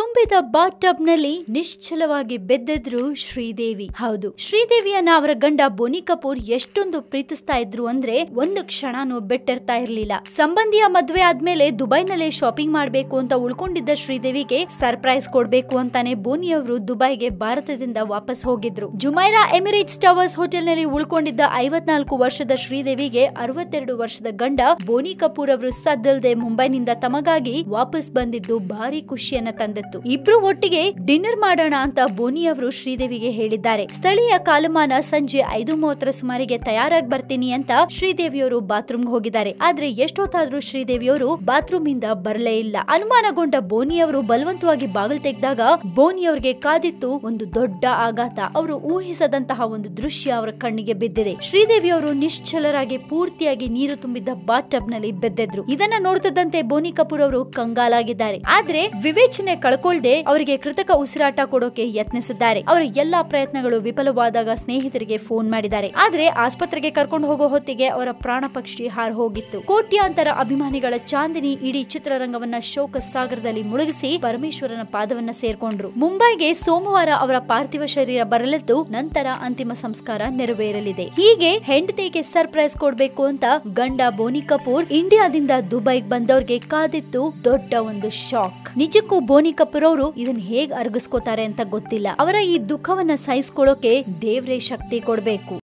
ತುಂಬಿದ ಬಾತ್ ಟಬ್ ನಲ್ಲಿ ನಿಶ್ಚಲವಾಗಿ ಬೆದ್ದೆದ್ರು ಶ್ರೀದೇವಿ ಹೌದು ಶ್ರೀದೇವಿಯನ್ನ ಅವರ ಗಂಡ ಬೋನಿ ಕಪೂರ್ ಎಷ್ಟೊಂದು ಪ್ರೀತಿಸ್ತಾ ಇದ್ರು ಅಂದ್ರೆ ಒಂದು ಕ್ಷಣನೂ ಬೆಟ್ಟಿರ್ತಾ ಇರ್ಲಿಲ್ಲ ಸಂಬಂಧಿಯ ಮದ್ವೆ ಆದ್ಮೇಲೆ ದುಬೈನಲ್ಲೇ ಶಾಪಿಂಗ್ ಮಾಡ್ಬೇಕು ಅಂತ ಉಳ್ಕೊಂಡಿದ್ದ ಶ್ರೀದೇವಿಗೆ ಸರ್ಪ್ರೈಸ್ ಕೊಡ್ಬೇಕು ಅಂತಾನೆ ಬೋನಿ ಅವರು ದುಬೈಗೆ ಭಾರತದಿಂದ ವಾಪಸ್ ಹೋಗಿದ್ರು ಜುಮೈರಾ ಎಮಿರೇಟ್ಸ್ ಟವರ್ಸ್ ಹೋಟೆಲ್ ನಲ್ಲಿ ಉಳ್ಕೊಂಡಿದ್ದ ಐವತ್ನಾಲ್ಕು ವರ್ಷದ ಶ್ರೀದೇವಿಗೆ ಅರವತ್ತೆರಡು ವರ್ಷದ ಗಂಡ ಬೋನಿ ಕಪೂರ್ ಅವರು ಸದ್ದಲ್ದೆ ಮುಂಬೈನಿಂದ ತಮಗಾಗಿ ವಾಪಸ್ ಬಂದಿದ್ದು ಭಾರಿ ಖುಷಿಯನ್ನ ತಂದಿತ್ತು ಇಬ್ರು ಒಟ್ಟಿಗೆ ಡಿನ್ನರ್ ಮಾಡೋಣ ಅಂತ ಬೋನಿ ಅವರು ಶ್ರೀದೇವಿಗೆ ಹೇಳಿದ್ದಾರೆ ಸ್ಥಳೀಯ ಕಾಲಮಾನ ಸಂಜೆ ಐದು ಮೂವತ್ತರ ಸುಮಾರಿಗೆ ತಯಾರಾಗಿ ಬರ್ತೀನಿ ಅಂತ ಶ್ರೀದೇವಿಯವರು ಬಾತ್ರೂಮ್ ಹೋಗಿದ್ದಾರೆ ಆದ್ರೆ ಎಷ್ಟೊತ್ತಾದ್ರೂ ಶ್ರೀದೇವಿಯವರು ಬಾತ್ರೂಮ್ ಇಂದ ಬರಲೇ ಇಲ್ಲ ಅನುಮಾನಗೊಂಡ ಬೋನಿ ಅವರು ಬಲವಂತವಾಗಿ ಬಾಗಿಲು ತೆಗೆದಾಗ ಬೋನಿ ಅವರಿಗೆ ಕಾದಿತ್ತು ಒಂದು ದೊಡ್ಡ ಆಘಾತ ಅವರು ಊಹಿಸದಂತಹ ಒಂದು ದೃಶ್ಯ ಅವರ ಕಣ್ಣಿಗೆ ಬಿದ್ದಿದೆ ಶ್ರೀದೇವಿ ಅವರು ನಿಶ್ಚಲರಾಗಿ ಪೂರ್ತಿಯಾಗಿ ನೀರು ತುಂಬಿದ್ದ ಬಾತ್ ಟಬ್ ನಲ್ಲಿ ಬೆದ್ದೆದ್ರು ಇದನ್ನ ನೋಡ್ತಿದ್ದಂತೆ ಬೋನಿ ಕಪೂರ್ ಅವರು ಕಂಗಾಲಾಗಿದ್ದಾರೆ ಆದ್ರೆ ವಿವೇಚನೆ ಕಳ್ಕೊಳ್ದೆ ಅವರಿಗೆ ಕೃತಕ ಉಸಿರಾಟ ಕೊಡೋಕೆ ಯತ್ನಿಸಿದ್ದಾರೆ ಅವರ ಎಲ್ಲಾ ಪ್ರಯತ್ನಗಳು ವಿಫಲವಾದಾಗ ಸ್ನೇಹಿತರಿಗೆ ಫೋನ್ ಮಾಡಿದ್ದಾರೆ ಆದ್ರೆ ಆಸ್ಪತ್ರೆಗೆ ಕರ್ಕೊಂಡು ಹೋಗೋ ಹೊತ್ತಿಗೆ ಅವರ ಪ್ರಾಣ ಪಕ್ಷಿ ಹಾರ್ ಹೋಗಿತ್ತು ಕೋಟ್ಯಾಂತರ ಅಭಿಮಾನಿಗಳ ಚಾಂದಿನಿ ಇಡೀ ಚಿತ್ರರಂಗವನ್ನ ಶೋಕ ಸಾಗರದಲ್ಲಿ ಮುಳುಗಿಸಿ ಪರಮೇಶ್ವರನ ಪಾದವನ್ನ ಸೇರ್ಕೊಂಡ್ರು ಮುಂಬೈಗೆ ಸೋಮವಾರ ಅವರ ಪಾರ್ಥಿವ ಶರೀರ ಬರಲಿದ್ದು ನಂತರ ಅಂತಿಮ ಸಂಸ್ಕಾರ ನೆರವೇರಲಿದೆ ಹೀಗೆ ಹೆಂಡತಿಗೆ ಸರ್ಪ್ರೈಸ್ ಕೊಡ್ಬೇಕು ಅಂತ ಗಂಡ ಬೋನಿ ಕಪೂರ್ ಇಂಡಿಯಾದಿಂದ ದುಬೈಗ್ ಬಂದವ್ರಿಗೆ ಕಾದಿತ್ತು ದೊಡ್ಡ ಒಂದು ಶಾಕ್ ನಿಜಕ್ಕೂ ಬೋನಿ ಕಪೂರ್ ಅವರು ಇದನ್ನ ಹೇಗ್ ಅರ್ಗಿಸ್ಕೋತಾರೆ ಅಂತ ಗೊತ್ತಿಲ್ಲ ಅವರ ಈ ದುಃಖವನ್ನ ಸಹಿಸ್ಕೊಳ್ಳೋಕೆ ದೇವ್ರೇ ಶಕ್ತಿ ಕೊಡ್ಬೇಕು